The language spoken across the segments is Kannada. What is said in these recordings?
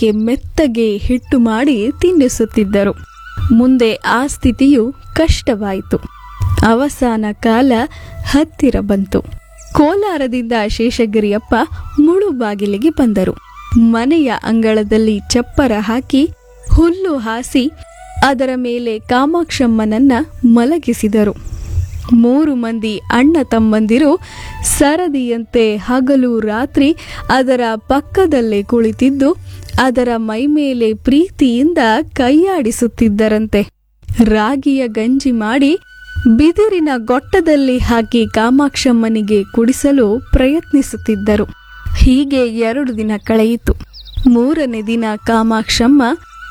ಅದಕ್ಕೆ ಮೆತ್ತಗೆ ಹಿಟ್ಟು ಮಾಡಿ ತಿನ್ನಿಸುತ್ತಿದ್ದರು ಮುಂದೆ ಆ ಸ್ಥಿತಿಯು ಕಷ್ಟವಾಯಿತು ಅವಸಾನ ಕಾಲ ಹತ್ತಿರ ಬಂತು ಕೋಲಾರದಿಂದ ಶೇಷಗಿರಿಯಪ್ಪ ಮುಳುಬಾಗಿಲಿಗೆ ಬಂದರು ಮನೆಯ ಅಂಗಳದಲ್ಲಿ ಚಪ್ಪರ ಹಾಕಿ ಹುಲ್ಲು ಹಾಸಿ ಅದರ ಮೇಲೆ ಕಾಮಾಕ್ಷಮ್ಮನನ್ನ ಮಲಗಿಸಿದರು ಮೂರು ಮಂದಿ ಅಣ್ಣ ತಮ್ಮಂದಿರು ಸರದಿಯಂತೆ ಹಗಲು ರಾತ್ರಿ ಅದರ ಪಕ್ಕದಲ್ಲೇ ಕುಳಿತಿದ್ದು ಅದರ ಮೈಮೇಲೆ ಪ್ರೀತಿಯಿಂದ ಕೈಯಾಡಿಸುತ್ತಿದ್ದರಂತೆ ರಾಗಿಯ ಗಂಜಿ ಮಾಡಿ ಬಿದಿರಿನ ಗೊಟ್ಟದಲ್ಲಿ ಹಾಕಿ ಕಾಮಾಕ್ಷಮ್ಮನಿಗೆ ಕುಡಿಸಲು ಪ್ರಯತ್ನಿಸುತ್ತಿದ್ದರು ಹೀಗೆ ಎರಡು ದಿನ ಕಳೆಯಿತು ಮೂರನೇ ದಿನ ಕಾಮಾಕ್ಷಮ್ಮ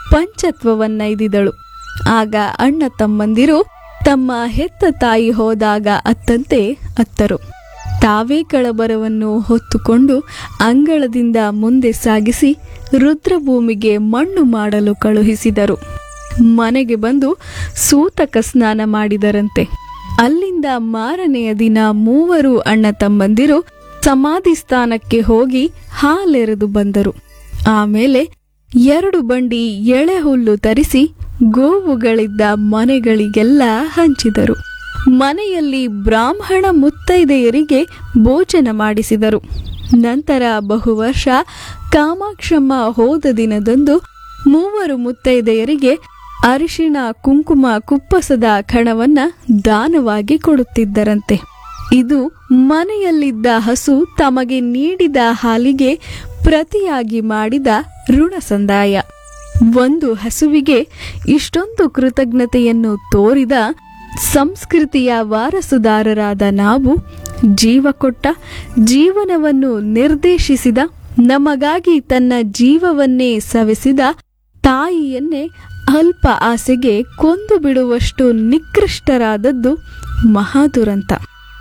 ಪಂಚತ್ವವನ್ನೈದಿದಳು ಆಗ ಅಣ್ಣ ತಮ್ಮಂದಿರು ತಮ್ಮ ಹೆತ್ತ ತಾಯಿ ಹೋದಾಗ ಅತ್ತಂತೆ ಅತ್ತರು ತಾವೇ ಕಳಬರವನ್ನು ಹೊತ್ತುಕೊಂಡು ಅಂಗಳದಿಂದ ಮುಂದೆ ಸಾಗಿಸಿ ರುದ್ರಭೂಮಿಗೆ ಮಣ್ಣು ಮಾಡಲು ಕಳುಹಿಸಿದರು ಮನೆಗೆ ಬಂದು ಸೂತಕ ಸ್ನಾನ ಮಾಡಿದರಂತೆ ಅಲ್ಲಿಂದ ಮಾರನೆಯ ದಿನ ಮೂವರು ಅಣ್ಣ ತಮ್ಮಂದಿರು ಸಮಾಧಿ ಸ್ಥಾನಕ್ಕೆ ಹೋಗಿ ಹಾಲೆರೆದು ಬಂದರು ಆಮೇಲೆ ಎರಡು ಬಂಡಿ ಎಳೆ ಹುಲ್ಲು ತರಿಸಿ ಗೋವುಗಳಿದ್ದ ಮನೆಗಳಿಗೆಲ್ಲ ಹಂಚಿದರು ಮನೆಯಲ್ಲಿ ಬ್ರಾಹ್ಮಣ ಮುತ್ತೈದೆಯರಿಗೆ ಭೋಜನ ಮಾಡಿಸಿದರು ನಂತರ ಬಹುವರ್ಷ ಕಾಮಾಕ್ಷಮ್ಮ ಹೋದ ದಿನದಂದು ಮೂವರು ಮುತ್ತೈದೆಯರಿಗೆ ಅರಿಶಿಣ ಕುಂಕುಮ ಕುಪ್ಪಸದ ಕಣವನ್ನ ದಾನವಾಗಿ ಕೊಡುತ್ತಿದ್ದರಂತೆ ಇದು ಮನೆಯಲ್ಲಿದ್ದ ಹಸು ತಮಗೆ ನೀಡಿದ ಹಾಲಿಗೆ ಪ್ರತಿಯಾಗಿ ಮಾಡಿದ ಋಣ ಸಂದಾಯ ಒಂದು ಹಸುವಿಗೆ ಇಷ್ಟೊಂದು ಕೃತಜ್ಞತೆಯನ್ನು ತೋರಿದ ಸಂಸ್ಕೃತಿಯ ವಾರಸುದಾರರಾದ ನಾವು ಜೀವ ಕೊಟ್ಟ ಜೀವನವನ್ನು ನಿರ್ದೇಶಿಸಿದ ನಮಗಾಗಿ ತನ್ನ ಜೀವವನ್ನೇ ಸವೆಸಿದ ತಾಯಿಯನ್ನೇ ಅಲ್ಪ ಆಸೆಗೆ ಕೊಂದು ಬಿಡುವಷ್ಟು ನಿಕೃಷ್ಟರಾದದ್ದು ಮಹಾದುರಂತ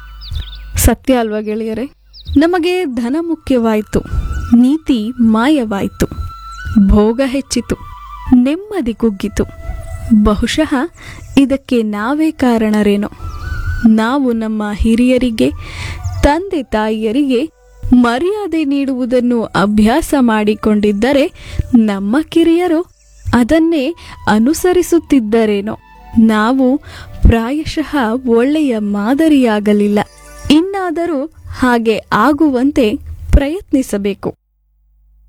ಸತ್ಯ ಅಲ್ವಾ ಗೆಳೆಯರೆ ನಮಗೆ ಧನ ಮುಖ್ಯವಾಯಿತು ನೀತಿ ಮಾಯವಾಯಿತು ಭೋಗ ಹೆಚ್ಚಿತು ನೆಮ್ಮದಿ ಕುಗ್ಗಿತು ಬಹುಶಃ ಇದಕ್ಕೆ ನಾವೇ ಕಾರಣರೇನೋ ನಾವು ನಮ್ಮ ಹಿರಿಯರಿಗೆ ತಂದೆ ತಾಯಿಯರಿಗೆ ಮರ್ಯಾದೆ ನೀಡುವುದನ್ನು ಅಭ್ಯಾಸ ಮಾಡಿಕೊಂಡಿದ್ದರೆ ನಮ್ಮ ಕಿರಿಯರು ಅದನ್ನೇ ಅನುಸರಿಸುತ್ತಿದ್ದರೇನೋ ನಾವು ಪ್ರಾಯಶಃ ಒಳ್ಳೆಯ ಮಾದರಿಯಾಗಲಿಲ್ಲ ಇನ್ನಾದರೂ ಹಾಗೆ ಆಗುವಂತೆ ಪ್ರಯತ್ನಿಸಬೇಕು